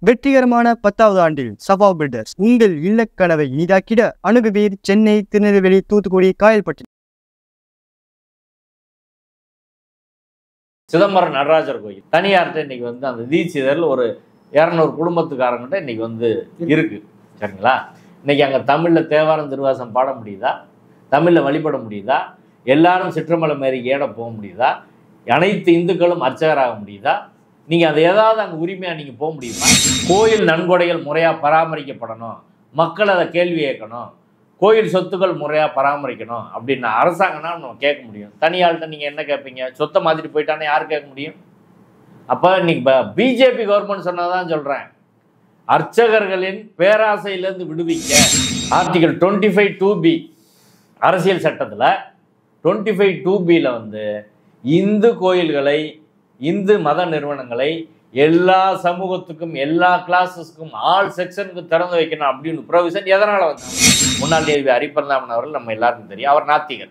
வெற்றிகரமான பத்தாவது ஆண்டில் சபா பில்டர்ஸ் உங்கள் இல்லக்கனவை இனிதாக்கிட அணுகுவீர் சென்னை திருநெல்வேலி தூத்துக்குடி காயல்பட்டி சிதம்பரம் நடராஜர் கோயில் தனியார்கிட்ட இன்னைக்கு வந்து அந்த தீட்சிதரில் ஒரு இரநூறு குடும்பத்துக்காரங்கிட்ட இன்னைக்கு வந்து இருக்கு சரிங்களா இன்னைக்கு அங்கே தமிழில் தேவாரம் திருவாசம் பாட முடியுதா தமிழில் வழிபட முடியுதா எல்லாரும் சிற்றம்பலம் மாரி ஏட போக முடியுதா அனைத்து இந்துக்களும் அர்ச்சகராக முடியுதா நீங்கள் அதை ஏதாவது அங்கே உரிமையாக நீங்கள் போக முடியுமா கோயில் நன்கொடைகள் முறையாக பராமரிக்கப்படணும் மக்கள் அதை கேள்வி கேட்கணும் கோயில் சொத்துக்கள் முறையாக பராமரிக்கணும் அப்படின்னு அரசாங்கம்னா நம்ம கேட்க முடியும் தனியாள்கிட்ட நீங்கள் என்ன கேட்பீங்க சொத்தை மாதிரி போயிட்டானே யார் கேட்க முடியும் அப்போ இன்னைக்கு பிஜேபி கவர்மெண்ட் சொன்னதான் சொல்கிறேன் அர்ச்சகர்களின் பேராசையிலேருந்து விடுவிக்க article twenty five two B அரசியல் சட்டத்தில் டுவெண்ட்டி ஃபைவ் டூ பியில் வந்து இந்து கோயில்களை இந்து மத நிறுவனங்களை எல்லா சமூகத்துக்கும் எல்லா கிளாஸஸ்க்கும் ஆல் செக்ஷனுக்கு திறந்து வைக்கணும் அப்படின்னு ப்ரொவிஷன் எதனால் வந்து முன்னாள் நீதிபதி ஹரிபரந்தாமன் அவர்கள் நம்ம எல்லாருக்கும் தெரியும் அவர் நாத்திகர்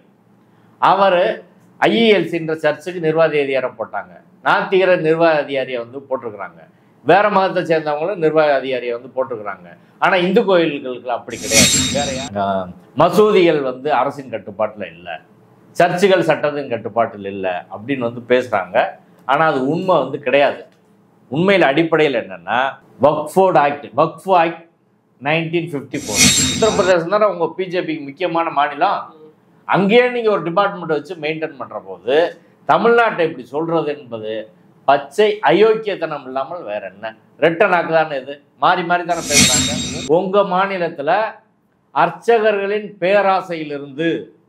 அவர் ஐஇஎல்சின்ற சர்ச்சுக்கு நிர்வாக அதிகாரம் போட்டாங்க நாத்திகர நிர்வாக அதிகாரியை வந்து போட்டிருக்கிறாங்க வேற மதத்தை சேர்ந்தவங்களும் நிர்வாக அதிகாரியை வந்து போட்டிருக்கிறாங்க ஆனா இந்து கோயில்களுக்கு அப்படி கிடையாது வேற யா- ஆஹ் மசூதிகள் வந்து அரசின் கட்டுப்பாட்டில் இல்லை சர்ச்சுகள் சட்டத்தின் கட்டுப்பாட்டில் இல்லை அப்படின்னு வந்து பேசுறாங்க ஆனா அது உண்மை வந்து கிடையாது உண்மையில் அடிப்படையில் என்னன்னா Waqf board act Waqf act nineteen fifty four Uttar Pradesh தானே உங்க பிஜேபிக்கு முக்கியமான மாநிலம் அங்கேயே நீங்க ஒரு டிபார்ட்மெண்ட் வச்சு மெயின்டைன் பண்ற போது தமிழ்நாட்டை இப்படி சொல்றது என்பது பச்சை அயோக்கியத்தனம் இல்லாமல் வேற என்ன ரெட்ட நாக்கு தானே இது மாறி மாறி தானே பேசுறாங்க உங்க மாநிலத்துல அர்ச்சகர்களின் பேராசையிலிருந்து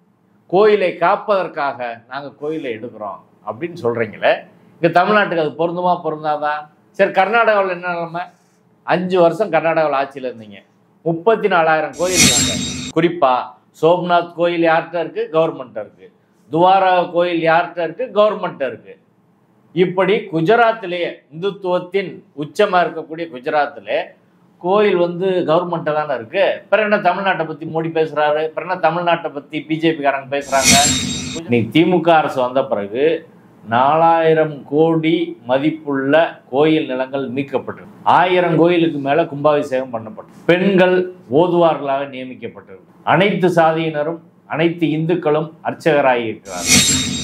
கோயிலை காப்பதற்காக நாங்க கோயிலை எடுக்கிறோம் அப்படின்னு சொல்றீங்களே இங்க தமிழ்நாட்டுக்கு அது பொருந்துமா பொருந்தாதா சரி கர்நாடகாவில் என்ன நிலைமை அஞ்சு வருஷம் கர்நாடகாவில் ஆட்சியில் இருந்தீங்க முப்பத்தி நாலாயிரம் கோயில் இருக்காங்க குறிப்பா சோம்நாத் கோயில் யார்கிட்ட இருக்கு கவர்மெண்ட் இருக்கு துவாரா கோயில் யார்கிட்ட இருக்கு கவர்மெண்ட் இருக்கு இப்படி குஜராத்திலேயே இந்துத்துவத்தின் உச்சமா இருக்கக்கூடிய குஜராத்திலே கோயில் வந்து கவர்மெண்ட்டை தானே இருக்கு பிற என்ன தமிழ்நாட்டை பத்தி மோடி பேசுறாரு பிற என்ன தமிழ்நாட்டை பத்தி பிஜேபிக்காரங்க பேசுறாங்க இன்னைக்கு திமுக அரசு வந்த பிறகு நாலாயிரம் கோடி மதிப்புள்ள கோயில் நிலங்கள் மீட்கப்பட்டிருக்கு ஆயிரம் கோயிலுக்கு மேல கும்பாபிஷேகம் பண்ணப்பட்டது பெண்கள் ஓதுவார்களாக நியமிக்கப்பட்டிருக்கு அனைத்து சாதியினரும் அனைத்து இந்துக்களும் அர்ச்சகராகி இருக்கிறார்கள்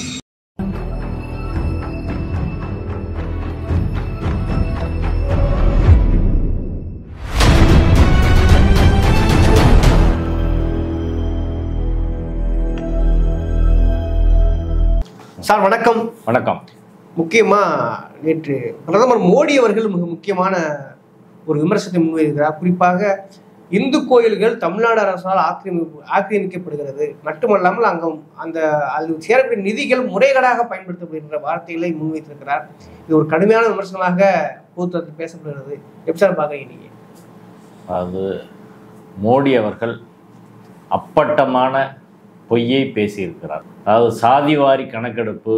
சார் வணக்கம் வணக்கம் முக்கியமா நேற்று பிரதமர் மோடி அவர்கள் மிக முக்கியமான ஒரு விமர்சனத்தை முன்வைக்கிறார் குறிப்பாக இந்து கோயில்கள் தமிழ்நாடு அரசால் ஆக்கிரமிப்பு ஆக்கிரமிக்கப்படுகிறது மட்டுமல்லாமல் அங்க அந்த அதில் சேரக்கூடிய நிதிகள் முறைகேடாக பயன்படுத்தப்படுகின்ற வார்த்தைகளை முன்வைத்திருக்கிறார் இது ஒரு கடுமையான விமர்சனமாக பொதுத்தளத்தில் பேசப்படுகிறது எப்படி சார் பார்க்குறீங்க நீங்க அது மோடி அவர்கள் அப்பட்டமான பொய்யை பேசியிருக்கிறார் அதாவது சாதிவாரி கணக்கெடுப்பு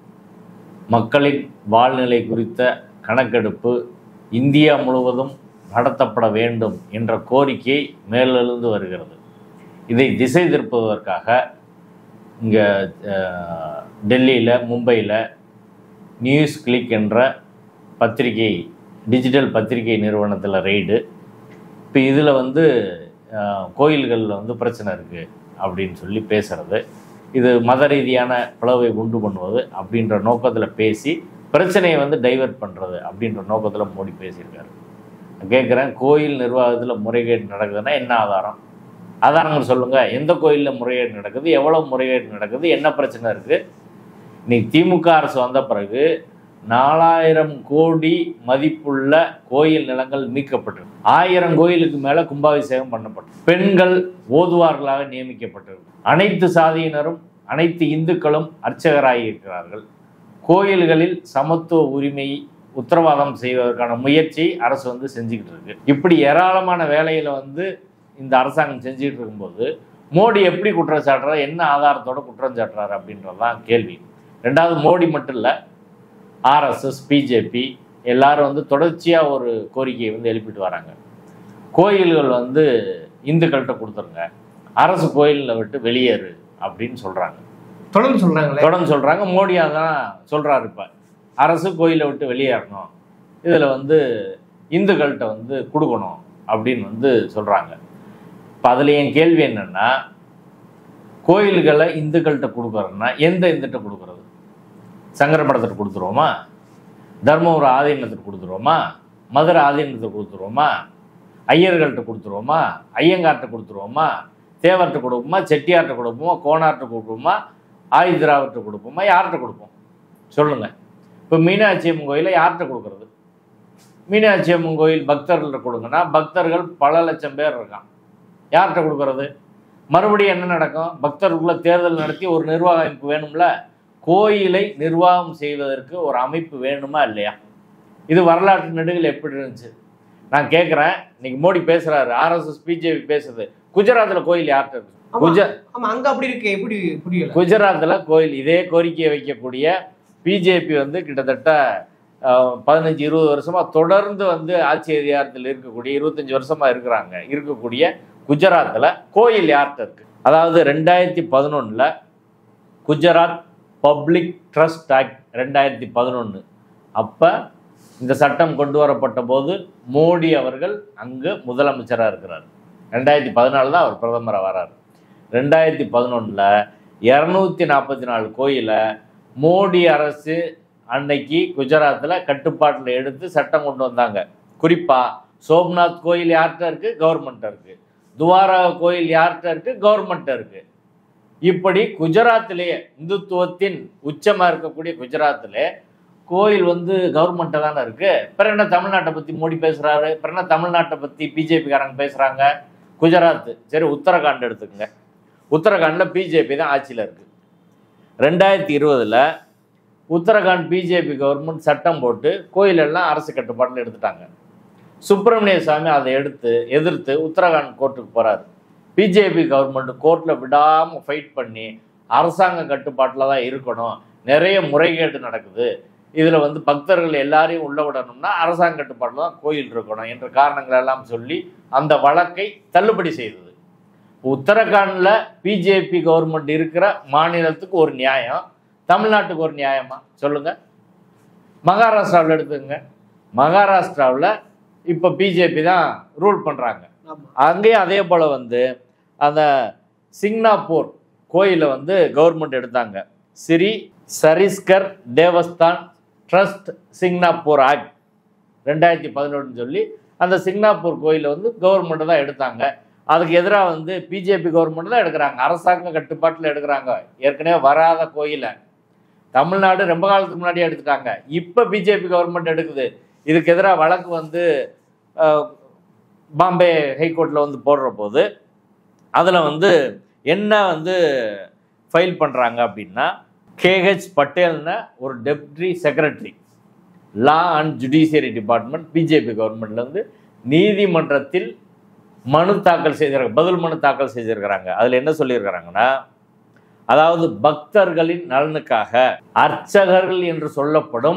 மக்களின் வாழ்நிலை குறித்த கணக்கெடுப்பு இந்தியா முழுவதும் நடத்தப்பட வேண்டும் என்ற கோரிக்கை மேலெழுந்து வருகிறது இதை திசை திருப்புவதற்காக இங்கே டெல்லியில் மும்பையில் நியூஸ் கிளிக் என்ற பத்திரிகை டிஜிட்டல் பத்திரிகை நிறுவனத்தில் ரெய்டு இப்போ இதில் வந்து அஹ், கோயில்களில் வந்து பிரச்சனை இருக்குது அப்படின்னு சொல்லி பேசுறது இது மத ரீதியான பிளவை உண்டு பண்ணுவது அப்படின்ற நோக்கத்தில் பேசி பிரச்சனையை வந்து டைவர்ட் பண்ணுறது அப்படின்ற நோக்கத்தில் மோடி பேசியிருக்காரு நான் கேட்குறேன் கோயில் நிர்வாகத்தில் முறைகேடு நடக்குதுன்னா என்ன ஆதாரம் ஆதாரங்கள் சொல்லுங்கள் எந்த கோயிலில் முறைகேடு நடக்குது எவ்வளோ முறைகேடு நடக்குது என்ன பிரச்சனை இருக்குது இன்னைக்கு திமுக அரசு வந்த பிறகு நாலாயிரம் கோடி மதிப்புள்ள கோயில் நிலங்கள் மீட்கப்பட்டிருக்கு ஆயிரம் கோயிலுக்கு மேல கும்பாபிஷேகம் பண்ணப்பட்டது பெண்கள் ஓதுவார்களாக நியமிக்கப்பட்டிருக்கு அனைத்து சாதியினரும் அனைத்து இந்துக்களும் அர்ச்சகராகி இருக்கிறார்கள் கோயில்களில் சமத்துவ உரிமை உத்தரவாதம் செய்வதற்கான முயற்சி அரசு வந்து செஞ்சுக்கிட்டு இருக்கு இப்படி ஏராளமான வேலையில வந்து இந்த அரசாங்கம் செஞ்சுக்கிட்டு இருக்கும்போது மோடி எப்படி குற்றம் சாட்டுறாரு என்ன ஆதாரத்தோட குற்றம் சாட்டுறாரு அப்படின்றதுதான் கேள்வி ரெண்டாவது மோடி மட்டும் இல்லை ஆர்எஸ்எஸ் பிஜேபி எல்லாரும் வந்து தொடர்ச்சியாக ஒரு கோரிக்கையை வந்து எழுப்பிட்டு வராங்க கோயில்கள் வந்து இந்துக்கள்கிட்ட கொடுத்துருங்க அரசு கோயிலில் விட்டு வெளியேறு அப்படின்னு சொல்கிறாங்க தொடர்ந்து சொல்றாங்களே தொடர்ந்து சொல்கிறாங்க மோடியாக தான் சொல்கிறாரு இப்போ அரசு கோயிலை விட்டு வெளியேறணும் இதில் வந்து இந்துக்கள்கிட்ட வந்து கொடுக்கணும் அப்படின்னு வந்து சொல்கிறாங்க இப்போ அதில் என் கேள்வி என்னன்னா கோயில்களை இந்துக்கள்கிட்ட கொடுக்குறோன்னா எந்த இந்துகிட்ட கொடுக்குறது சங்கரமடத்திட்ட கொடுத்துருவோமா தர்மபுரம் ஆதீனத்துக்கு கொடுத்துருவோமா மதுரை ஆதீனத்துக்கு கொடுத்துருவோமா ஐயர்கள்ட்ட கொடுத்துருவோமா ஐயங்கார்ட்ட கொடுத்துருவோமா தேவர்கிட்ட கொடுப்போமா செட்டியார்ட்ட கொடுப்போமா கோணார்ட்ட கொடுப்போமா ஆயுதிராவர்கிட்ட கொடுப்போமா யார்கிட்ட கொடுப்போம் சொல்லுங்க இப்போ மீனாட்சி அம்மன் கோயிலை யார்கிட்ட கொடுக்கறது மீனாட்சி அம்மன் கோயில் பக்தர்கள்ட்ட கொடுங்கன்னா பக்தர்கள் பல லட்சம் பேர் இருக்கான் யார்கிட்ட கொடுக்கறது மறுபடியும் என்ன நடக்கும் பக்தர்களுக்குள்ள தேர்தல் நடத்தி ஒரு நிர்வாக அமைப்பு வேணும்ல கோயிலை நிர்வாகம் செய்வதற்கு ஒரு அமைப்பு வேணுமா இல்லையா இது வரலாற்று நெடுகள் எப்படி இருந்துச்சு நான் கேட்குறேன் இன்னைக்கு மோடி பேசுறாரு ஆர்எஸ்எஸ் பிஜேபி பேசுது குஜராத்தில் கோயில் யார்கிட்ட இருக்கு ஆமா. குஜ ஆமா அங்க அப்படி இருக்கு எப்படி புரியல குஜராத்தில் கோயில் இதே கோரிக்கையை வைக்கக்கூடிய பிஜேபி வந்து கிட்டத்தட்ட அஹ், பதினஞ்சு இருபது வருஷமா தொடர்ந்து வந்து ஆட்சி அதிகாரத்தில் இருக்கக்கூடிய இருபத்தஞ்சு வருஷமா இருக்கிறாங்க இருக்கக்கூடிய குஜராத்தில் கோயில் யார்கிட்ட இருக்கு அதாவது ரெண்டாயிரத்தி பதினொன்றில் குஜராத் பப்ளிக் ட்ரஸ்ட் ஆக்ட் ரெண்டாயிரத்தி பதினொன்று அப்போ இந்த சட்டம் கொண்டு வரப்பட்ட போது மோடி அவர்கள் அங்கு முதலமைச்சராக இருக்கிறார் ரெண்டாயிரத்தி பதினாலு தான் அவர் பிரதமராக வரார் ரெண்டாயிரத்தி பதினொன்றில் இரநூத்தி நாற்பத்தி நாலு கோயிலை மோடி அரசு அன்னைக்கு குஜராத்தில் கட்டுப்பாட்டில் எடுத்து சட்டம் கொண்டு வந்தாங்க குறிப்பாக சோம்நாத் கோயில் யார்கிட்ட இருக்குது கவர்மெண்ட்ட இருக்குது துவாரா கோயில் யார்கிட்ட இருக்குது கவர்மெண்ட்ட இருக்குது இப்படி குஜராத்திலேயே இந்துத்துவத்தின் உச்சமாக இருக்கக்கூடிய குஜராத்திலே கோயில் வந்து கவர்மெண்ட்டை தானே இருக்கு பிறகு என்ன தமிழ்நாட்டை பற்றி மோடி பேசுகிறாரு பிறகு என்ன தமிழ்நாட்டை பற்றி பிஜேபிக்காரங்க பேசுகிறாங்க குஜராத் சரி உத்தரகாண்ட் எடுத்துக்கங்க உத்தரகாண்டில் பிஜேபி தான் ஆட்சியில் இருக்குது ரெண்டாயிரத்தி இருபதில் உத்தரகாண்ட் பிஜேபி கவர்மெண்ட் சட்டம் போட்டு கோயிலெல்லாம் அரசு கட்டுப்பாட்டில் எடுத்துட்டாங்க சுப்பிரமணிய சாமி அதை எடுத்து எதிர்த்து உத்தரகாண்ட் கோர்ட்டுக்கு போகிறாரு பிஜேபி கவர்மெண்ட் கோர்ட்டில் விடாமல் ஃபைட் பண்ணி அரசாங்க கட்டுப்பாட்டில் தான் இருக்கணும் நிறைய முறைகேடு நடக்குது இதில் வந்து பக்தர்கள் எல்லாரையும் உள்ள விடணும்னா அரசாங்க கட்டுப்பாட்டில் தான் கோயில் இருக்கணும் என்ற காரணங்கள் எல்லாம் சொல்லி அந்த வழக்கை தள்ளுபடி செய்தது உத்தரகாண்டில் பிஜேபி கவர்மெண்ட் இருக்கிற மாநிலத்துக்கு ஒரு நியாயம் தமிழ்நாட்டுக்கு ஒரு நியாயமா சொல்லுங்க மகாராஷ்டிராவில் எடுத்துங்க மகாராஷ்டிராவில் இப்போ பிஜேபி தான் ரூல் பண்ணுறாங்க ஆமா அங்கேயும் அதே போல் வந்து அந்த சிங்னாப்பூர் கோயிலை வந்து கவர்மெண்ட் எடுத்தாங்க ஸ்ரீ சரிஸ்கர் தேவஸ்தான் ட்ரஸ்ட் சிங்னாப்பூர் ஆக்ட் ரெண்டாயிரத்தி பதினொன்றுன்னு சொல்லி அந்த சிங்னாப்பூர் கோயிலை வந்து கவர்மெண்ட் தான் எடுத்தாங்க அதுக்கு எதிராக வந்து பிஜேபி கவர்மெண்ட் தான் எடுக்கிறாங்க அரசாங்க கட்டுப்பாட்டில் எடுக்கிறாங்க ஏற்கனவே வராத கோயிலை தமிழ்நாடு ரொம்ப காலத்துக்கு முன்னாடியே எடுத்துட்டாங்க இப்போ பிஜேபி கவர்மெண்ட் எடுக்குது இதுக்கு எதிராக வழக்கு வந்து அஹ், பாம்பே ஹைகோர்ட்டில் வந்து போடுற போது அதில் வந்து என்ன வந்து ஃபைல் பண்ணுறாங்க அப்படின்னா கேஹெச் பட்டேல்னு ஒரு deputy secretary law and judiciary department BJP கவர்மெண்ட்லேருந்து நீதிமன்றத்தில் மனு தாக்கல் செய்திருக்க பதில் மனு தாக்கல் செய்திருக்கிறாங்க அதில் என்ன சொல்லியிருக்கிறாங்கன்னா அதாவது பக்தர்களின் நலனுக்காக அர்ச்சகர்கள் என்று சொல்லப்படும்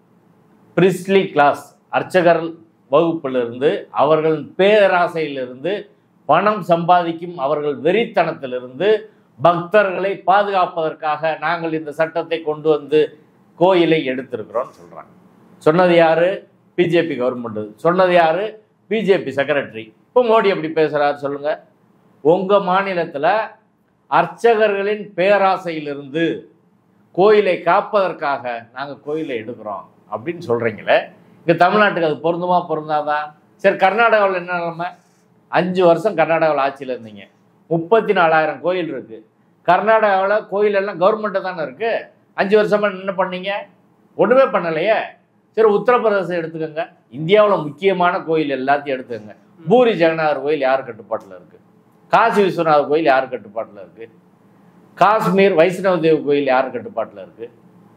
பிரிஸ்லி கிளாஸ் அர்ச்சகர் வகுப்பிலிருந்து அவர்களின் பேராசையிலிருந்து பணம் சம்பாதிக்கும் அவர்கள் வெறித்தனத்திலிருந்து பக்தர்களை பாதுகாப்பதற்காக நாங்கள் இந்த சட்டத்தை கொண்டு வந்து கோயிலை எடுத்திருக்கிறோம்னு சொல்றாங்க சொன்னது யாரு பிஜேபி கவர்மெண்ட் சொன்னது யாரு பிஜேபி செக்ரட்டரி இப்போ மோடி எப்படி பேசுறாரு சொல்லுங்க உங்க மாநிலத்துல அர்ச்சகர்களின் பேராசையிலிருந்து கோயிலை காப்பதற்காக நாங்கள் கோயிலை எடுக்கிறோம் அப்படின்னு சொல்றீங்களே இங்க தமிழ்நாட்டுக்கு அது பொருந்துமா பொருந்தாதா சரி கர்நாடகாவில் என்ன நிலைமை அஞ்சு வருஷம் கர்நாடகாவில் ஆட்சியில் இருந்தீங்க முப்பத்தி நாலாயிரம் கோயில் இருக்கு கர்நாடகாவில் கோயில் எல்லாம் கவர்மெண்ட்டு தானே இருக்கு அஞ்சு வருஷமா என்ன பண்ணீங்க ஒன்றுமே பண்ணலையே சரி உத்தரப்பிரதேசம் எடுத்துக்கோங்க இந்தியாவில் முக்கியமான கோயில் எல்லாத்தையும் எடுத்துக்கோங்க பூரி ஜெகநாதர் கோயில் யார் கட்டுப்பாட்டில் இருக்கு காசி விஸ்வநாதர் கோயில் யார் கட்டுப்பாட்டில் இருக்கு காஷ்மீர் வைஷ்ணவ தேவ் கோயில் யார் கட்டுப்பாட்டில் இருக்கு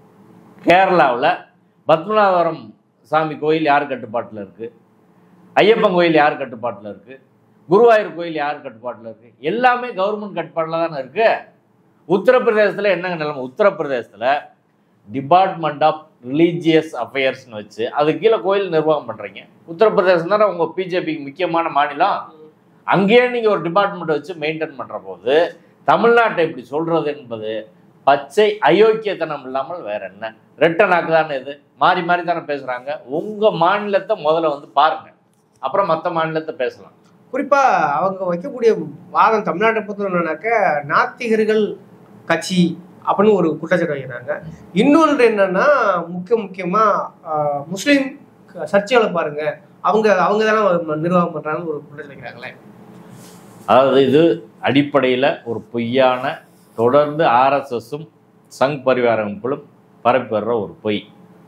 கேரளாவில் பத்மநாபபுரம் சாமி கோயில் யார் கட்டுப்பாட்டில் இருக்கு ஐயப்பன் கோயில் யார் கட்டுப்பாட்டில் இருக்கு குருவாயூர் கோயில் யார் கட்டுப்பாட்டில் இருக்கு எல்லாமே கவர்மெண்ட் கட்டுப்பாட்டில் தானே இருக்கு உத்தரப்பிரதேசத்தில் என்னங்க நிலைமை உத்தரப்பிரதேசத்தில் டிபார்ட்மெண்ட் ஆஃப் ரிலீஜியஸ் அஃபேர்ஸ்னு வச்சு அது கீழே கோயில் நிர்வாகம் பண்ணுறீங்க உத்தரப்பிரதேசம் தானே உங்கள் பிஜேபிக்கு முக்கியமான மாநிலம் அங்கேயே நீங்கள் ஒரு டிபார்ட்மெண்ட் வச்சு மெயின்டைன் பண்ணுற போது தமிழ்நாட்டை இப்படி சொல்கிறது என்பது பச்சை அயோக்கியத்தனம் இல்லாமல் வேற என்ன ரெட்ட நாக்கு தானே இது மாறி மாறி தானே பேசுறாங்க உங்க மாநிலத்தை முதல்ல வந்து பாருங்க அப்புறம் மற்ற மாநிலத்தை பேசலாம் குறிப்பா அவங்க வைக்கக்கூடிய வாதம் தமிழ்நாட்டை பொறுத்தவரை என்னன்னாக்க நாத்திகர்கள் கட்சி அப்படின்னு ஒரு குற்றச்சாட்டு வைக்கிறாங்க இன்னொன்று என்னன்னா முக்கிய முக்கியமா ஆஹ், முஸ்லிம் சர்ச்சைகளை பாருங்க அவங்க அவங்க தானே நிர்வாகம் பண்றாங்கன்னு ஒரு குற்றச்சாட்டு வைக்கிறாங்களே அதாவது இது அடிப்படையில் ஒரு பொய்யான தொடர்ந்து ஆர்எஸ்எஸும் சங் பரிவார அமைப்புகளும் பரப்பி வர்ற ஒரு பொய்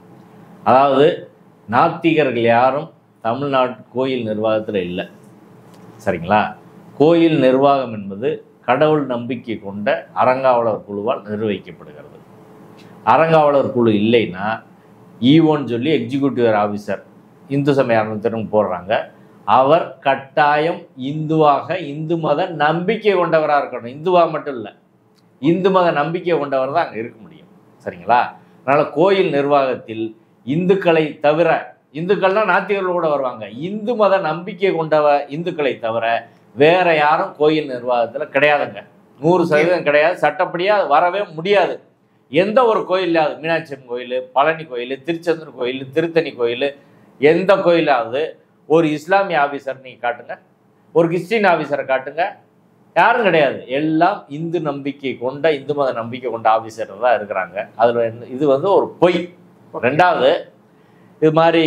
அதாவது நாத்திகர்கள் யாரும் தமிழ்நாட்டு கோயில் நிர்வாகத்தில் இல்லை சரிங்களா கோயில் நிர்வாகம் என்பது கடவுள் நம்பிக்கை கொண்ட அறங்காவலர் குழுவால் நிர்வகிக்கப்படுகிறது அறங்காவலர் குழு இல்லைன்னா ஈவோன்னு சொல்லி எக்ஸிக்யூட்டிவ் ஆஃபீஸர் இந்து சமய அறநிலையத்திற்கு போடுறாங்க அவர் கட்டாயம் இந்துவாக இந்து மத நம்பிக்கை கொண்டவராக இருக்கணும் இந்துவா மட்டும் இல்லை இந்து மத நம்பிக்கை கொண்டவர் தான் அங்கே இருக்க முடியும் சரிங்களா அதனால் கோயில் நிர்வாகத்தில் இந்துக்களை தவிர இந்துக்கள்னா நாத்திகர்கள் கூட வருவாங்க இந்து மத நம்பிக்கை கொண்டவ இந்துக்களை தவிர வேற யாரும் கோயில் நிர்வாகத்தில் கிடையாதுங்க நூறு சதவீதம் கிடையாது சட்டப்படியாக அது வரவே முடியாது எந்த ஒரு கோயிலாவது மீனாட்சி அம்மன் கோயில் பழனி கோயில் திருச்செந்தூர் கோயில் திருத்தணி கோயில் எந்த கோயிலாவது ஒரு இஸ்லாமிய ஆஃபீஸர் நீங்கள் காட்டுங்க ஒரு கிறிஸ்டின் ஆஃபீஸரை காட்டுங்க யாரும் கிடையாது எல்லாம் இந்து நம்பிக்கை கொண்ட இந்து மத நம்பிக்கை கொண்ட ஆஃபீஸர் தான் இருக்கிறாங்க அதில் இது வந்து ஒரு பொய் ரெண்டாவது இது மாதிரி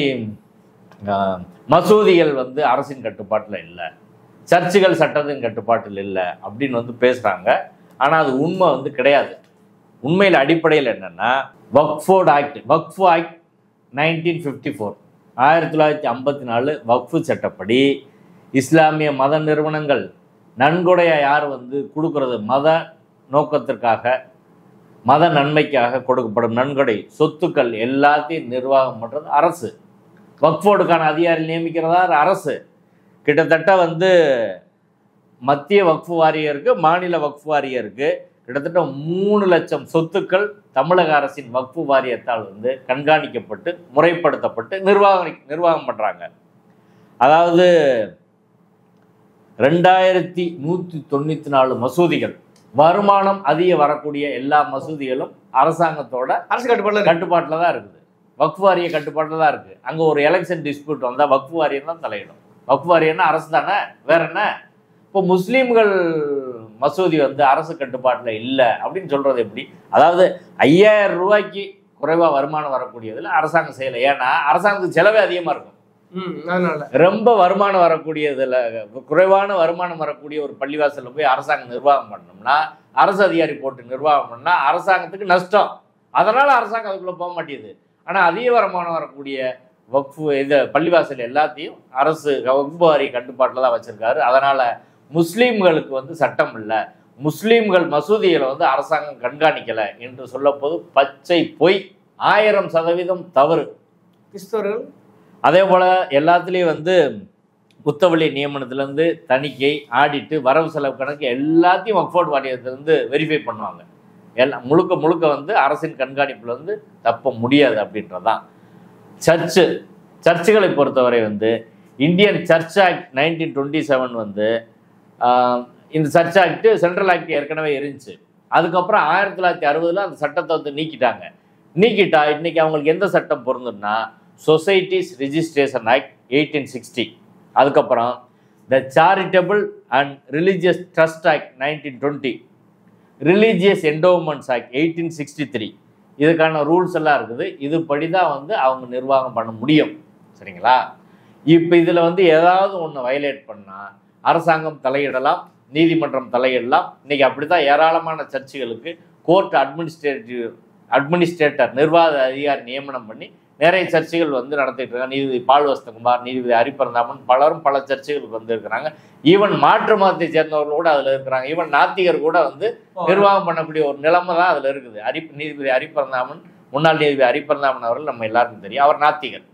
ஆஹ், மசூதிகள் வந்து அரசின் கட்டுப்பாட்டில் இல்லை சர்ச்சுகள் சட்டத்தின் கட்டுப்பாட்டில் இல்லை அப்படின்னு வந்து பேசுகிறாங்க ஆனால் அது உண்மை வந்து கிடையாது உண்மையில் அடிப்படையில் என்னென்னா Waqf board act Waqf act nineteen fifty four ஆயிரத்தி தொள்ளாயிரத்தி ஐம்பத்தி நாலு வக்ஃபு சட்டப்படி இஸ்லாமிய மத நிறுவனங்கள் நன்கொடையை யார் வந்து கொடுக்கறது மத நோக்கத்திற்காக மத நன்மைக்காக கொடுக்கப்படும் நன்கொடை சொத்துக்கள் எல்லாத்தையும் நிர்வாகம் பண்ணுறது அரசு வக்ஃபோர்டுக்கான அதிகாரி நியமிக்கிறதா அரசு கிட்டத்தட்ட வந்து மத்திய வக்ஃபு வாரியம் இருக்குது மாநில வக்ஃபு வாரியம் இருக்குது கிட்டத்தட்ட மூணு லட்சம் சொத்துக்கள் தமிழக அரசின் வக்ஃபு வாரியத்தால் வந்து கண்காணிக்கப்பட்டு முறைப்படுத்தப்பட்டு நிர்வாகம் நிர்வாகம் பண்ணுறாங்க அதாவது ரெண்டாயிரத்தி நூற்றி தொண்ணூற்றி நாலு மசூதிகள் வருமானம் அதிக வரக்கூடிய எல்லா மசூதிகளும் அரசாங்கத்தோட அரசு கட்டுப்பாடுல இருக்கு. கட்டுப்பாட்டில் தான் இருக்குது வக்ஃபு வாரிய கட்டுப்பாட்டில் தான் இருக்குது அங்கே ஒரு எலெக்ஷன் டிஸ்பியூட் வந்தால் வக்ஃபு வாரியம் தான் தலையிடும் வக்ஃபு வாரியம்னா அரசு தானே வேற என்ன இப்போ முஸ்லீம்கள் மசூதி வந்து அரசு கட்டுப்பாட்டில் இல்லை அப்படின்னு சொல்கிறது எப்படி அதாவது ஐயாயிரம் ரூபாய்க்கு குறைவாக வருமானம் வரக்கூடியதில் அரசாங்கம் செய்யலை ஏன்னா அரசாங்கத்துக்கு செலவே அதிகமாக இருக்கும் ம் அதனால ரொம்ப வருமானம் வரக்கூடியதில் குறைவான வருமானம் வரக்கூடிய ஒரு பள்ளிவாசலில் போய் அரசாங்கம் நிர்வாகம் பண்ணோம்னா அரசு அதிகாரி போட்டு நிர்வாகம் பண்ணால் அரசாங்கத்துக்கு நஷ்டம் அதனால் அரசாங்கம் அதுக்குள்ளே போக மாட்டேங்குது ஆனால் அதிக வருமானம் வரக்கூடிய வக்ஃபு இந்த பள்ளிவாசல் எல்லாத்தையும் அரசு வக்ஃபு வாரிய கட்டுப்பாட்டில் தான் வச்சுருக்காரு அதனால் முஸ்லீம்களுக்கு வந்து சட்டம் இல்லை முஸ்லீம்கள் மசூதிகளை வந்து அரசாங்கம் கண்காணிக்கலை என்று சொல்லப்போது பச்சை பொய் ஆயிரம் சதவீதம் தவறு கிறிஸ்தவர்கள் அதே போல் எல்லாத்துலேயும் வந்து புத்தவழி நியமனத்துலேருந்து தணிக்கை ஆடிட்டு வரவு செலவு கணக்கு எல்லாத்தையும் வக்ஃபோர்ட் வாரியத்திலேருந்து வெரிஃபை பண்ணுவாங்க எல்லாம் முழுக்க முழுக்க வந்து அரசின் கண்காணிப்பில் வந்து தப்ப முடியாது அப்படின்றதான் சர்ச்சு சர்ச்சுகளை பொறுத்தவரை வந்து Indian church act nineteen twenty seven வந்து ஆஹ், இந்த சர்ச் ஆக்ட் சென்ட்ரல் ஆக்ட் ஏற்கனவே இருந்துச்சு அதுக்கப்புறம் ஆயிரத்தி தொள்ளாயிரத்தி அறுபதில் அந்த சட்டத்தை வந்து நீக்கிட்டாங்க நீக்கிட்டா இன்னைக்கு அவங்களுக்கு எந்த சட்டம் பொருந்தும்னா societies registration act eighteen sixty அதுக்கப்புறம் the charitable and religious trust act nineteen twenty religious endowments act eighteen sixty three இதுக்கான ரூல்ஸ் எல்லாம் இருக்குது இதுபடி தான் வந்து அவங்க நிர்வாகம் பண்ண முடியும் சரிங்களா இப்போ இதில் வந்து ஏதாவது ஒன்று வயலேட் பண்ணால் அரசாங்கம் தலையிடலாம் நீதிமன்றம் தலையிடலாம் இன்னைக்கு அப்படி தான் ஏராளமான சர்ச்சுகளுக்கு கோர்ட் அட்மினிஸ்ட்ரேட்டிவ் அட்மினிஸ்ட்ரேட்டர் நிர்வாக அதிகாரி நியமனம் பண்ணி நிறைய சர்ச்சைகள் வந்து நடத்திட்டு இருக்காங்க நீதிபதி பால் வசந்தகுமார் நீதிபதி ஹரிபரந்தாமன் பலரும் பல சர்ச்சைகளுக்கு வந்து இருக்கிறாங்க ஈவன் மாற்று மதத்தை சேர்ந்தவர்கள் கூட அதில் இருக்கிறாங்க ஈவன் நாத்திகர் கூட வந்து நிர்வாகம் பண்ணக்கூடிய ஒரு நிலைமை தான் அதில் இருக்குது ஹரி நீதிபதி ஹரிபரந்தாமன் முன்னாள் நீதிபதி ஹரிபரந்தாமன் அவர்கள் நம்ம எல்லாருக்கும் தெரியும் அவர் நாத்திகர்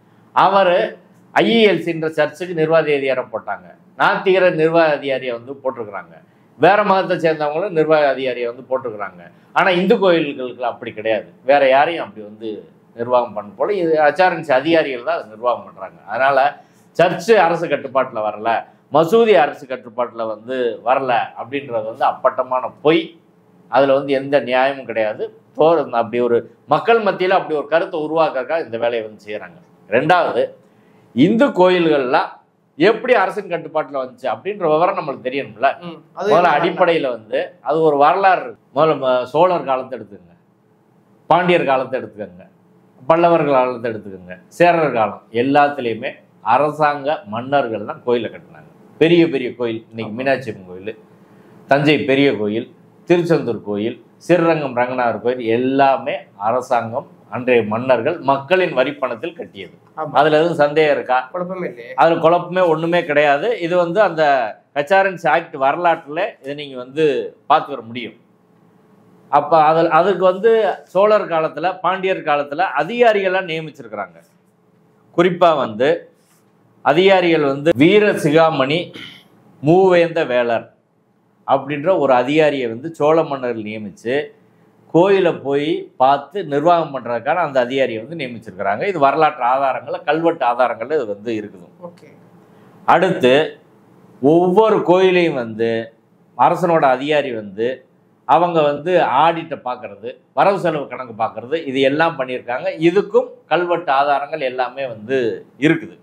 அவர் ஐஇஎல்சின்ற சர்ச்சுக்கு நிர்வாக அதிகாரம் போட்டாங்க நாத்திகர நிர்வாக அதிகாரியை வந்து போட்டிருக்கிறாங்க வேற மதத்தை சேர்ந்தவங்களும் நிர்வாக அதிகாரியை வந்து போட்டிருக்கிறாங்க ஆனால் இந்து கோயில்களுக்கு அப்படி கிடையாது வேற யாரையும் அப்படி வந்து நிர்வாகம் பண்ண போல இது அச்சாரன்சி அதிகாரிகள் தான் அதை நிர்வாகம் பண்ணுறாங்க அதனால சர்ச்சு அரசு கட்டுப்பாட்டில் வரல மசூதி அரசு கட்டுப்பாட்டில் வந்து வரல அப்படின்றது வந்து அப்பட்டமான பொய் அதில் வந்து எந்த நியாயமும் கிடையாது தோற அப்படி ஒரு மக்கள் மத்தியில் அப்படி ஒரு கருத்தை உருவாக்குறதுக்காக இந்த வேலையை வந்து செய்கிறாங்க ரெண்டாவது இந்து கோயில்கள்லாம் எப்படி அரசின் கட்டுப்பாட்டில் வந்துச்சு அப்படின்ற விவரம் நம்மளுக்கு தெரியணும்ல ம். அது முதல்ல அடிப்படையில் வந்து அது ஒரு வரலாறு இருக்கு. முதல்ல ம- சோழர் காலத்தை எடுத்துக்கோங்க பாண்டியர் காலத்தை எடுத்துக்கோங்க பல்லவர் காலத்தை எடுத்துக்கோங்க சேரர் காலம் எல்லாத்துலேயுமே அரசாங்க மன்னர்கள் தான் கோயிலை கட்டினாங்க பெரிய பெரிய கோயில் இன்னைக்கு மீனாட்சி அம்மன் கோயில் தஞ்சை பெரிய கோயில் திருச்செந்தூர் கோயில் ஸ்ரீரங்கம் ரங்கநாதர் கோயில் எல்லாமே அரசாங்கம் அன்றைய மன்னர்கள் மக்களின் வரிப்பணத்தில் கட்டியது ஆமா. அதுல எதுவும் சந்தேகம் இருக்கா குழப்பமே இல்லையே அதில் குழப்பமே ஒன்றுமே கிடையாது இது வந்து அந்த கச்சாரன்ஸ் ஆக்ட் வரலாற்றில் இதை நீங்கள் வந்து பார்த்து வர முடியும் அப்போ அதில் அதுக்கு வந்து சோழர் காலத்தில் பாண்டியர் காலத்தில் அதிகாரிகள்லாம் நியமிச்சிருக்கிறாங்க குறிப்பாக வந்து அதிகாரிகள் வந்து வீர சிகாமணி மூவேந்த வேளர் அப்படின்ற ஒரு அதிகாரியை வந்து சோழ மன்னர்கள் நியமித்து கோயிலை போய் பார்த்து நிர்வாகம் பண்ணுறதுக்கான அந்த அதிகாரியை வந்து நியமிச்சிருக்கிறாங்க இது வரலாற்று ஆதாரங்கள்ல கல்வெட்டு ஆதாரங்கள்ல இது வந்து இருக்குது ஓகே அடுத்து ஒவ்வொரு கோயிலையும் வந்து அரசனோட அதிகாரி வந்து அவங்க வந்து ஆடிட்டை பார்க்கறது வரவு செலவு கணக்கு பார்க்கறது இது எல்லாம் பண்ணியிருக்காங்க இதுக்கும் கல்வெட்டு ஆதாரங்கள் எல்லாமே வந்து இருக்குது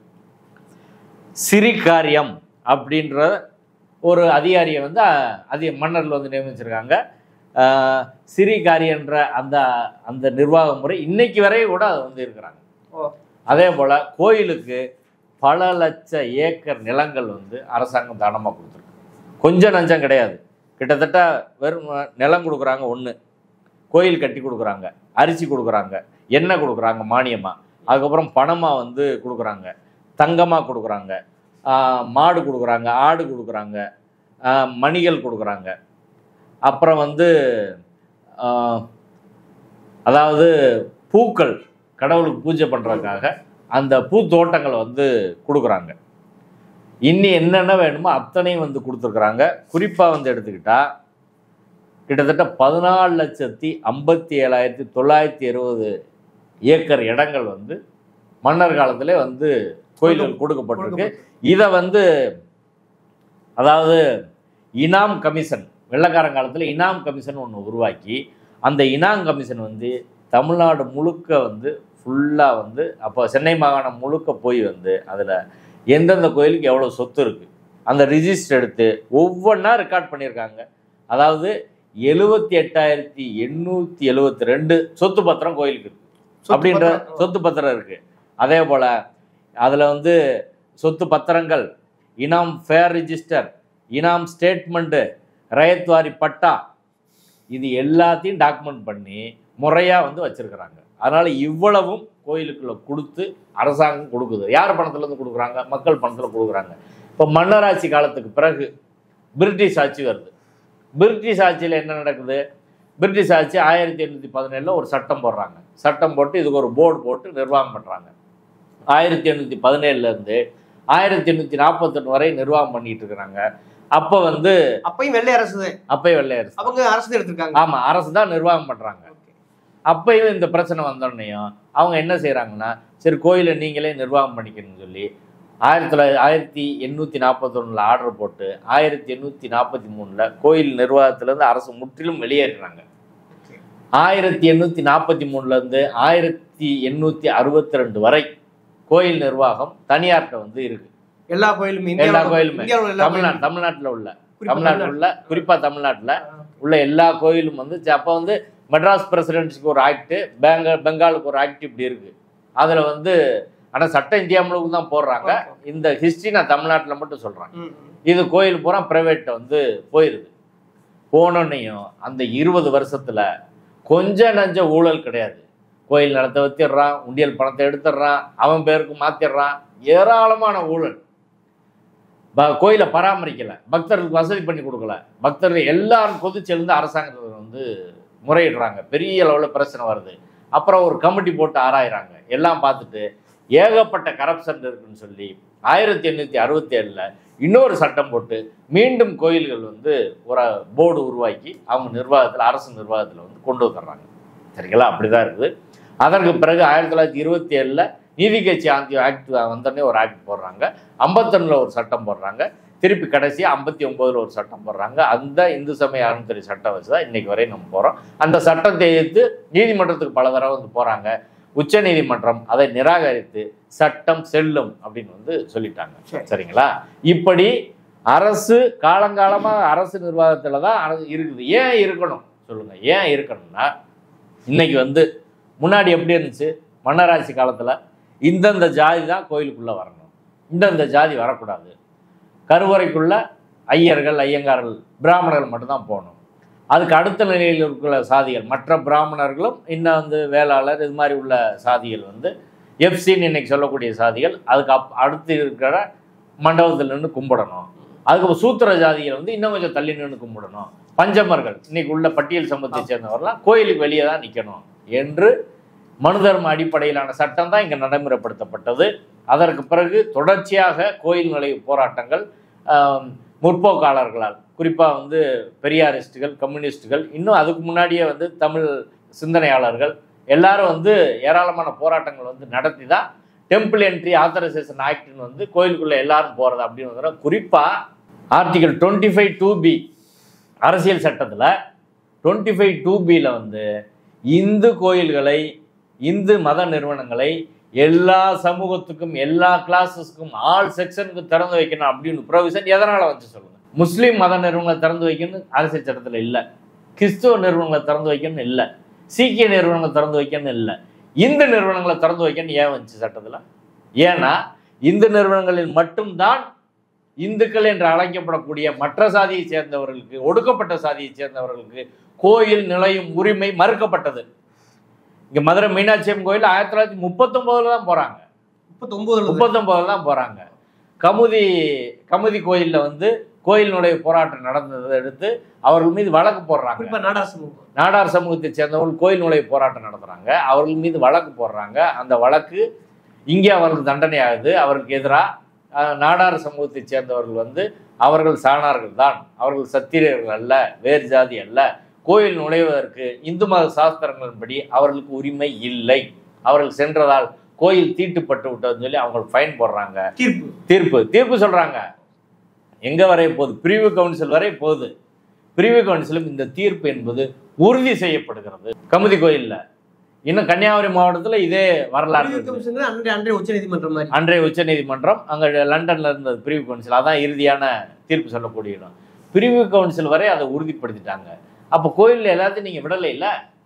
சிறிகாரியம் அப்படின்ற ஒரு அதிகாரியை வந்து அஹ், அதிக மன்னர்கள் வந்து நியமிச்சிருக்காங்க அஹ், சிறிகாரியன்ற அந்த அந்த நிர்வாக முறை இன்னைக்கு வரை கூட அது வந்து இருக்கிறாங்க ஓ. அதே போல் கோயிலுக்கு பல லட்ச ஏக்கர் நிலங்கள் வந்து அரசாங்கம் தானமாக கொடுத்துருக்கு கொஞ்சம் நஞ்சம் கிடையாது கிட்டத்தட்ட வெறும் நிலம் கொடுக்குறாங்க ஒன்று கோயில் கட்டி கொடுக்குறாங்க அரிசி கொடுக்குறாங்க எண்ணெய் கொடுக்குறாங்க மானியமாக அதுக்கப்புறம் பணமாக வந்து கொடுக்குறாங்க தங்கமாக கொடுக்குறாங்க ஆஹ் மாடு கொடுக்குறாங்க ஆடு கொடுக்குறாங்க ஆஹ் மணிகள் கொடுக்குறாங்க அப்புறம் வந்து ஆஹ் அதாவது பூக்கள் கடவுளுக்கு பூஜை பண்ணுறதுக்காக அந்த பூத்தோட்டங்களை வந்து கொடுக்குறாங்க இன்னி என்னென்ன வேணுமோ அத்தனையும் வந்து கொடுத்துருக்குறாங்க குறிப்பாக வந்து எடுத்துக்கிட்டா கிட்டத்தட்ட பதினாலு லட்சத்தி ஐம்பத்தி ஏழாயிரத்தி தொள்ளாயிரத்தி இருபது ஏக்கர் இடங்கள் வந்து மன்னர் காலத்திலே வந்து கோயில்கள் கொடுக்கப்பட்டிருக்கு இதை வந்து அதாவது இனாம் கமிஷன் வெள்ளக்காரன் காலத்தில் இனாம் கமிஷன் ஒன்று உருவாக்கி அந்த இனாம் கமிஷன் வந்து தமிழ்நாடு முழுக்க வந்து ஃபுல்லாக வந்து அப்போ சென்னை மாகாணம் முழுக்க போய் வந்து அதில் எந்தெந்த கோயிலுக்கு எவ்வளோ சொத்து இருக்குது அந்த ரிஜிஸ்டர் எடுத்து ஒவ்வொன்றா ரெக்கார்ட் பண்ணியிருக்காங்க அதாவது எழுபத்தி எட்டாயிரத்தி எண்ணூற்றி எழுபத்தி ரெண்டு சொத்து பத்திரம் கோயிலுக்கு இருக்கு அப்படின்ற சொத்து பத்திரம் இருக்கு அதே போல அதுல வந்து சொத்து பத்திரங்கள் இனாம் ஃபேர் ரிஜிஸ்டர் இனாம் ஸ்டேட்மெண்ட்டு ரயத்வாரி பட்டா இது எல்லாத்தையும் டாக்குமெண்ட் பண்ணி முறையா வந்து வச்சிருக்கிறாங்க அதனால இவ்வளவும் கோயிலுக்குள்ள கொடுத்து அரசாங்கம் கொடுக்குது யார் பணத்துல இருந்து கொடுக்குறாங்க மக்கள் பணத்துல கொடுக்குறாங்க இப்போ மன்னராட்சி காலத்துக்கு பிறகு பிரிட்டிஷ் ஆட்சி வருது பிரிட்டிஷ் ஆட்சியில் என்ன நடக்குது பிரிட்டிஷ் ஆட்சி ஆயிரத்தி எண்ணூற்றி பதினேழில் ஒரு சட்டம் போடுறாங்க சட்டம் போட்டு இதுக்கு ஒரு போர்டு போட்டு நிர்வாகம் பண்ணுறாங்க ஆயிரத்தி எண்ணூற்றி பதினேழுலேருந்து ஆயிரத்தி எண்ணூற்றி நாற்பத்தொன்று வரை நிர்வாகம் பண்ணிட்டு இருக்கிறாங்க அப்போ வந்து அப்பயும் வெள்ளை அரசு தான் அப்பயே வெள்ளையரசு அவங்க அரசு தான் எடுத்திருக்காங்க ஆமாம் அரசு தான் நிர்வாகம் பண்ணுறாங்க Okay. அப்பயும் இந்த பிரச்சனை வந்தோடனையும் அவங்க என்ன செய்கிறாங்கன்னா சரி கோயிலை நீங்களே நிர்வாகம் பண்ணிக்கணும்னு சொல்லி ஆயிரத்தி தொள்ளாயிரத்தி ஆயிரத்தி எண்ணூற்றி நாற்பத்தொன்னில் ஆர்டர் போட்டு ஆயிரத்தி எண்ணூற்றி நாற்பத்தி மூணில் கோயில் நிர்வாகத்திலேருந்து அரசு முற்றிலும் வெளியேறுறாங்க Okay. ஆயிரத்தி எண்ணூற்றி நாற்பத்தி மூணுலேருந்து ஆயிரத்தி எண்ணூற்றி அறுபத்தி ரெண்டு வரை கோயில் நிர்வாகம் தனியார்கிட்ட வந்து இருக்கு எல்லா கோயிலுமே எல்லா இந்தியாவுல- கோயிலுமே இந்தியாவுல எல்லா தமிழ்நாடு கோயிலுமே. தமிழ்நாட்டில் உள்ள குறிப்பா தமிழ்நாட்டில் உள்ள குறிப்பாக தமிழ்நாட்டில் உள்ள எல்லா கோயிலும் வந்து அப்போ வந்து மெட்ராஸ் பிரசிடென்சிக்கு ஒரு ஆக்ட் பெங்க பெங்காலுக்கு ஒரு ஆக்ட் இப்படி இருக்கு அதில் வந்து ஆனால் சட்டம் இந்தியா முழுக்க தான் போடுறாங்க இந்த ஹிஸ்ட்ரி நான் தமிழ்நாட்டில் மட்டும் சொல்கிறேன் ம், ம். இது கோயில் பூரா ப்ரைவேட்டை வந்து போயிடுது போனோன்னையும் அந்த இருபது வருஷத்தில் கொஞ்சம் நஞ்ச ஊழல் கிடையாது கோயில் நிலத்தை வச்சிடுறான் உண்டியல் பணத்தை எடுத்துடுறான் அவன் பேருக்கு மாற்றிடுறான் ஏராளமான ஊழல் ப- கோயிலை பராமரிக்கல பக்தர்களுக்கு வசதி பண்ணி கொடுக்கல பக்தர்கள் எல்லாரும் கொதிச்செழுந்து அரசாங்கத்தில் வந்து முறையிடுறாங்க பெரிய அளவில் பிரச்சனை வருது அப்புறம் ஒரு கமிட்டி போட்டு ஆராயிறாங்க எல்லாம் பார்த்துட்டு ஏகப்பட்ட கரப்ஷன் இருக்குன்னு சொல்லி ஆயிரத்தி எண்ணூற்றி அறுபத்தி ஏழில் இன்னொரு சட்டம் போட்டு மீண்டும் கோயில்கள் வந்து ஒரு போர்டு உருவாக்கி அவங்க நிர்வாகத்தில் அரசு நிர்வாகத்தில் வந்து கொண்டு வந்துடுறாங்க சரிங்களா அப்படிதான் இருக்குது அதற்கு பிறகு ஆயிரத்தி தொள்ளாயிரத்தி இருபத்தி ஏழில் நீதி கட்சி ஆந்தி ஆக்ட் வந்தோடனே ஒரு ஆக்ட் போடுறாங்க ஐம்பத்தொன்னில் ஒரு சட்டம் போடுறாங்க திருப்பி கடைசி ஐம்பத்தி ஒன்பதுல ஒரு சட்டம் போடுறாங்க அந்த இந்து சமய அறநிலைத்துறை சட்டம் வச்சு தான் இன்னைக்கு வரை நம்ம போகிறோம் அந்த சட்டத்தை எதிர்த்து நீதிமன்றத்துக்கு பல தடவை வந்து போகிறாங்க உச்ச நீதிமன்றம் அதை நிராகரித்து சட்டம் செல்லும் அப்படின்னு வந்து சொல்லிட்டாங்க சரி. சரிங்களா இப்படி அரசு காலங்காலமாக அரசு நிர்வாகத்தில் தான் அரசு இருக்குது ஏன் இருக்கணும் சொல்லுங்க ஏன் இருக்கணும்னா இன்னைக்கு வந்து முன்னாடி எப்படி இருந்துச்சு மன்னராட்சி காலத்தில் இந்தந்த ஜாதி தான் கோயிலுக்குள்ளே வரணும் இந்தந்த ஜாதி வரக்கூடாது கருவறைக்குள்ள ஐயர்கள் ஐயங்கார்கள் பிராமணர்கள் மட்டும்தான் போகணும் அதுக்கு அடுத்த நிலையில் இருக்கிற சாதிகள் மற்ற பிராமணர்களும் இன்னும் வந்து வேளாளர் இது மாதிரி உள்ள சாதிகள் வந்து எஃப்சின்னு இன்னைக்கு சொல்லக்கூடிய சாதிகள் அதுக்கு அப் அடுத்து இருக்கிற மண்டபத்தில் நின்று கும்பிடணும் அதுக்கு சூத்திர ஜாதிகள் வந்து இன்னும் கொஞ்சம் தள்ளி நின்று கும்பிடணும் பஞ்சமர்கள் இன்னைக்கு உள்ள பட்டியல் சமூகத்தை சேர்ந்தவர்லாம் கோயிலுக்கு வெளியே தான் நிற்கணும் என்று மனு தர்ம அடிப்படையிலான சட்டம் தான் இங்கே நடைமுறைப்படுத்தப்பட்டது அதற்கு பிறகு தொடர்ச்சியாக கோயில் நுழைவு போராட்டங்கள் ஆம், முற்போக்காளர்களால் குறிப்பாக வந்து பெரியாரிஸ்டுகள் கம்யூனிஸ்டுகள் இன்னும் அதுக்கு முன்னாடியே வந்து தமிழ் சிந்தனையாளர்கள் எல்லாரும் வந்து ஏராளமான போராட்டங்கள் வந்து நடத்தி தான் டெம்பிள் என்ட்ரி ஆத்தரைசேஷன் ஆக்ட்னு வந்து கோயிலுக்குள்ளே எல்லாரும் போகிறது அப்படின்னு வந்து குறிப்பாக article twenty five two B அரசியல் சட்டத்தில் டுவெண்ட்டி ஃபைவ் டூ பியில் வந்து இந்து கோயில்களை இந்து மத நிறுவனங்களை எல்லா சமூகத்துக்கும் எல்லா கிளாஸஸ்க்கும் ஆல் செக்ஷனுக்கு திறந்து வைக்கணும் அப்படின்னு ப்ரொவிஷன் எதனால் வச்சு சொல்லுங்க முஸ்லீம் மத நிறுவனங்களை திறந்து வைக்கணும் அரசியல் சட்டத்தில் இல்லை கிறிஸ்துவ நிறுவனங்களை திறந்து வைக்கணும் இல்லை சீக்கிய நிறுவனங்களை திறந்து வைக்கணும் இல்லை இந்து நிறுவனங்களை திறந்து வைக்கணும் ஏன் வந்துச்சு சட்டத்தில் ஏன்னா இந்து நிறுவனங்களில் மட்டும்தான் இந்துக்கள் என்று அழைக்கப்படக்கூடிய மற்ற சாதியை சேர்ந்தவர்களுக்கு ஒடுக்கப்பட்ட சாதியை சேர்ந்தவர்களுக்கு கோயில் நிலையும் உரிமை மறுக்கப்பட்டது இங்க மதுரை மீனாட்சி அம்மன் கோயில் ஆயிரத்தி தொள்ளாயிரத்தி முப்பத்தொன்பதுல தான் போறாங்க முப்பத்தொன்பதுல முப்பத்தொன்பதுல தான் போறாங்க கமுதி கமுதி கோயில்ல வந்து கோயில் நுழைவு போராட்டம் நடந்ததை எடுத்து அவர்கள் மீது வழக்கு போடுறாங்க குறிப்பா நாடார் சமூகம் நாடார் சமூகத்தை சேர்ந்தவர்கள் கோயில் நுழைவு போராட்டம் நடத்துறாங்க அவர்கள் மீது வழக்கு போடுறாங்க அந்த வழக்கு இங்கே அவர்களுக்கு தண்டனை ஆகுது அவருக்கு எதிராக நாடார் சமூகத்தை சேர்ந்தவர்கள் வந்து அவர்கள் சாணார்கள் தான் அவர்கள் சத்திரியர்கள் அல்ல வேறு ஜாதி அல்ல கோயில் நுழைவதற்கு இந்து மத சாஸ்திரங்களின்படி அவர்களுக்கு உரிமை இல்லை அவர்கள் சென்றதால் கோயில் தீட்டுப்பட்டு விட்டதுன்னு சொல்லி அவங்க ஃபைன் போடுறாங்க தீர்ப்பு தீர்ப்பு தீர்ப்பு சொல்றாங்க எங்க வரை போகுது பிரிவு கவுன்சில் வரை போகுது பிரிவு கவுன்சிலும் இந்த தீர்ப்பு என்பது உறுதி செய்யப்படுகிறது கமுதி கோயில்ல இன்னும் கன்னியாகுமரி மாவட்டத்துல இதே வரலாறு பிரிவு இருக்குது. கமிஷன் அன்றைய அன்றைய உச்சநீதிமன்றம் மாதிரி அன்றைய உச்சநீதிமன்றம் அங்க லண்டன்ல இருந்தது பிரிவு கவுன்சில் அதான் இறுதியான தீர்ப்பு சொல்லக்கூடிய இடம் பிரிவு கவுன்சில் வரை அதை உறுதிப்படுத்திட்டாங்க அப்போ கோயில்ல எல்லாத்தையும் நீங்க விடலை இல்ல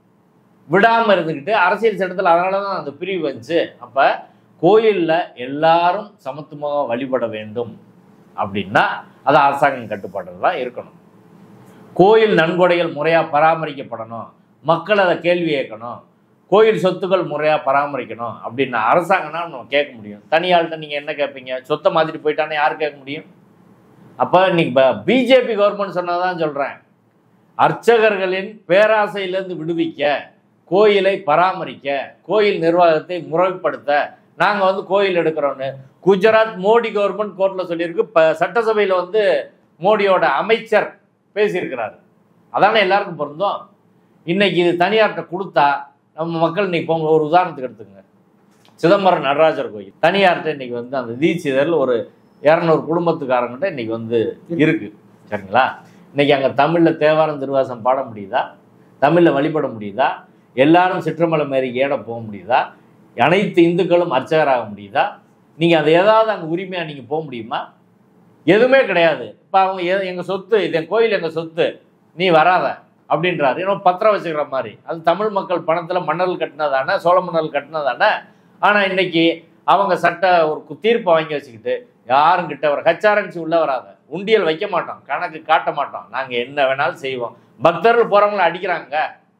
விடாம இருந்துக்கிட்டு அரசியல் சட்டத்தில் அதனால தான் அந்த பிரிவு வந்துச்சு அப்ப கோயில்ல எல்லாரும் சமத்துவமாக வழிபட வேண்டும் அப்படின்னா அது அரசாங்கம் கட்டுப்பாட்டில் தான் இருக்கணும் கோயில் நன்கொடைகள் முறையா பராமரிக்கப்படணும் மக்கள் அதை கேள்வி கேட்கணும் கோயில் சொத்துக்கள் முறையாக பராமரிக்கணும் அப்படின்னு அரசாங்கம்னா நம்ம கேட்க முடியும் தனியாள்கிட்ட நீங்கள் என்ன கேட்பீங்க சொத்தை மாற்றிட்டு போயிட்டானே யார் கேட்க முடியும் அப்போ இன்னைக்கு பிஜேபி கவர்மெண்ட் சொன்னதான் சொல்கிறேன் அர்ச்சகர்களின் பேராசையிலேருந்து விடுவிக்க கோயிலை பராமரிக்க கோயில் நிர்வாகத்தை முறைப்படுத்த நாங்கள் வந்து கோயில் எடுக்கிறோன்னு குஜராத் மோடி கவர்மெண்ட் கோர்ட்டில் சொல்லியிருக்கு இப்போ சட்டசபையில் வந்து மோடியோட அமைச்சர் பேசியிருக்கிறாரு அதானே எல்லாருக்கும் பொருந்தும் இன்னைக்கு இது தனியார்கிட்ட கொடுத்தா நம்ம மக்கள் இன்னைக்கு போங்க ஒரு உதாரணத்துக்கு எடுத்துங்க சிதம்பரம் நடராஜர் கோயில் தனியார்கிட்ட இன்னைக்கு வந்து அந்த தீட்சிதரில் ஒரு இரநூறு குடும்பத்துக்காரங்கிட்ட இன்னைக்கு வந்து இருக்கு சரிங்களா இன்னைக்கு அங்கே தமிழில் தேவாரம் திருவாசம் பாட முடியுதா தமிழில் வழிபட முடியுதா எல்லாரும் சிற்றமலை மாரி ஏட போக முடியுதா அனைத்து இந்துக்களும் அர்ச்சகராக முடியுதா நீங்கள் அதை ஏதாவது அங்கே உரிமையாக நீங்கள் போக முடியுமா எதுவுமே கிடையாது இப்போ அவங்க எ- எங்க சொத்து இது என் கோயில் எங்க சொத்து நீ வராத அப்படின்றாரு ஏன்னா பத்திரம் வச்சுக்கிற மாதிரி அது தமிழ் மக்கள் பணத்துல மணல் கட்டினதானே சோழ மணல் கட்டினதானே ஆனா இன்னைக்கு அவங்க சட்ட ஒரு கு- தீர்ப்பை வாங்கி வச்சுக்கிட்டு யாரும் கிட்ட வர ஹச்ஆர்என்சி உள்ள வராத உண்டியல் வைக்க மாட்டோம் கணக்கு காட்ட மாட்டோம் நாங்க என்ன வேணாலும் செய்வோம் பக்தர்கள் போறவங்கள அடிக்கிறாங்க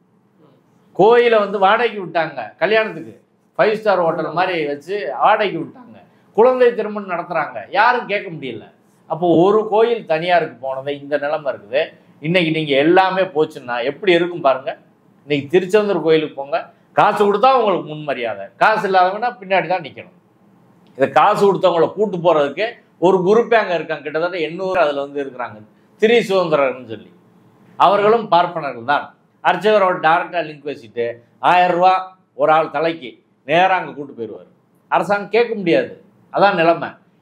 கோயிலை வந்து வாடகைக்கு விட்டாங்க கல்யாணத்துக்கு ஃபைவ் ஸ்டார் ஹோட்டல் மாதிரி வச்சு வாடகைக்கு விட்டாங்க குழந்தை திருமணம் நடத்துறாங்க யாரும் கேட்க முடியல அப்போ ஒரு கோயில் தனியாருக்கு போனது இந்த நிலைமை இருக்குது இன்னைக்கு நீங்க எல்லாமே போச்சுன்னா எப்படி இருக்கும் பாருங்க இன்னைக்கு திருச்செந்தூர் கோயிலுக்கு போங்க காசு கொடுத்தா உங்களுக்கு முன்மரியாதை காசு இல்லாதவங்கன்னா பின்னாடி தான் நிற்கணும் இதை காசு கொடுத்தவங்கள கூட்டு போறதுக்கு ஒரு குரூப்பே அங்கே இருக்காங்க கிட்டத்தட்ட எண்ணூறு அதில் வந்து இருக்கிறாங்க திரி சுதந்திரர்னு சொல்லி அவர்களும் பார்ப்பனர்கள் தான் அர்ச்சகரோட டேரக்டாக லிங்க் வச்சுட்டு ஆயிரம் ரூபா ஒரு ஆள் தலைக்கு நேராக அங்கே கூட்டு போயிடுவார் அரசாங்கம் கேட்க முடியாது அதான் நிலைமை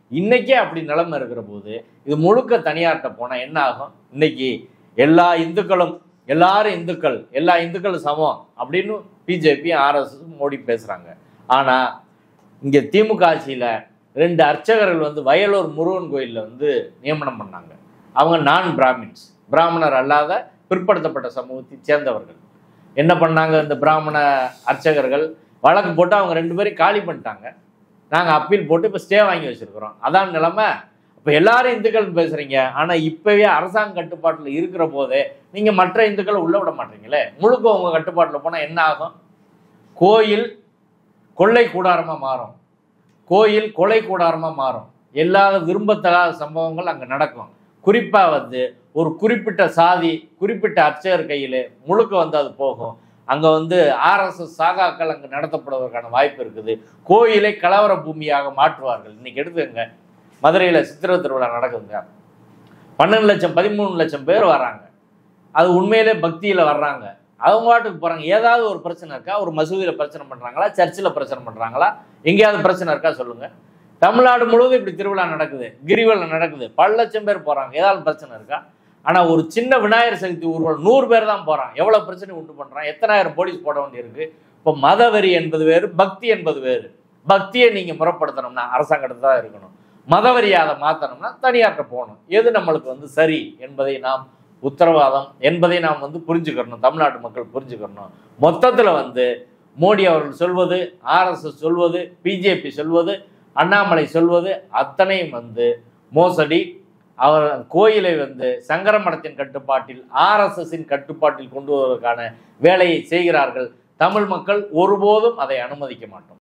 இன்னைக்கே அப்படி நிலைமை இருக்கிற போது இது முழுக்க தனியார்கிட்ட போனால் என்ன ஆகும் இன்னைக்கு எல்லா இந்துக்களும் எல்லாரும் இந்துக்கள் எல்லா இந்துக்களும் சமம் அப்படின்னு பிஜேபி ஆர்எஸ் மோடி பேசுகிறாங்க ஆனால் இங்கே திமுக ஆட்சியில் ரெண்டு அர்ச்சகர்கள் வந்து வயலூர் முருகன் கோயிலில் வந்து நியமனம் பண்ணாங்க அவங்க நான் பிராமின்ஸ் பிராமணர் அல்லாத பிற்படுத்தப்பட்ட சமூகத்தை சேர்ந்தவர்கள் என்ன பண்ணாங்க இந்த பிராமண அர்ச்சகர்கள் வழக்கு போட்டு அவங்க ரெண்டு பேரும் காலி பண்ணிட்டாங்க நாங்கள் அப்பீல் போட்டு இப்போ ஸ்டே வாங்கி வச்சுருக்குறோம் அதான் நிலைமை இப்போ எல்லாரும் இந்துக்கள்னு பேசுகிறீங்க ஆனால் இப்போவே அரசாங்க கட்டுப்பாட்டில் இருக்கிற போதே நீங்கள் மற்ற இந்துக்களை உள்ள விட மாட்டீங்களே முழுக்க உங்கள் கட்டுப்பாட்டில் போனால் என்ன ஆகும் கோயில் கொள்ளை கூடாரமாக மாறும் கோயில் கொலை கூடாரமாக மாறும் எல்லா விரும்பத்தகாத சம்பவங்கள் அங்கே நடக்கும் குறிப்பாக வந்து ஒரு குறிப்பிட்ட சாதி குறிப்பிட்ட அர்ச்சகர் கையில் முழுக்க வந்து அது போகும் அங்கே வந்து ஆர்எஸ்எஸ் சாகாக்கள் அங்கே நடத்தப்படுவதற்கான வாய்ப்பு இருக்குது கோயிலை கலவர பூமியாக மாற்றுவார்கள் இன்னைக்கு எடுத்துக்கங்க மதுரையில் சித்திரை திருவிழா நடக்குதுங்க பன்னெண்டு லட்சம் பதிமூணு லட்சம் பேர் வராங்க அது உண்மையிலே பக்தியில் வர்றாங்க அவங்க பாட்டுக்கு போகிறாங்க ஏதாவது ஒரு பிரச்சனை இருக்கா ஒரு மசூதியில் பிரச்சனை பண்ணுறாங்களா சர்ச்சில் பிரச்சனை பண்ணுறாங்களா எங்கேயாவது பிரச்சனை இருக்கா சொல்லுங்கள் தமிழ்நாடு முழுவதும் இப்படி திருவிழா நடக்குது கிரிவலம் நடக்குது பல லட்சம் பேர் போகிறாங்க ஏதாவது பிரச்சனை இருக்கா ஆனால் ஒரு சின்ன விநாயகர் சதுர்த்தி ஊர்வலம் நூறு பேர் தான் போகிறான் எவ்வளோ பிரச்சனை உண்டு பண்ணுறான் எத்தனாயிரம் போலீஸ் போட வேண்டியிருக்கு இப்போ மதவெறி என்பது வேறு பக்தி என்பது வேறு பக்தியை நீங்கள் முறைப்படுத்தணும்னா அரசாங்கத்தில் தான் இருக்கணும் மதவெறியை அதை மாற்றணும்னா தனியார்கிட்ட போகணும் எது நம்மளுக்கு வந்து சரி என்பதை நாம் உத்தரவாதம் என்பதை நாம் வந்து புரிஞ்சுக்கிறணும் தமிழ்நாட்டு மக்கள் புரிஞ்சுக்கிறணும் மொத்தத்தில் வந்து மோடி அவர்கள் சொல்வது ஆர்எஸ்எஸ் சொல்வது பிஜேபி சொல்வது அண்ணாமலை சொல்வது அத்தனையும் வந்து மோசடி அவர் கோயிலை வந்து சங்கர மடத்தின் கட்டுப்பாட்டில் ஆர்எஸ்எஸ்ஸின் கட்டுப்பாட்டில் கொண்டு வருவதற்கான வேலையை செய்கிறார்கள் தமிழ் மக்கள் ஒருபோதும் அதை அனுமதிக்க மாட்டோம்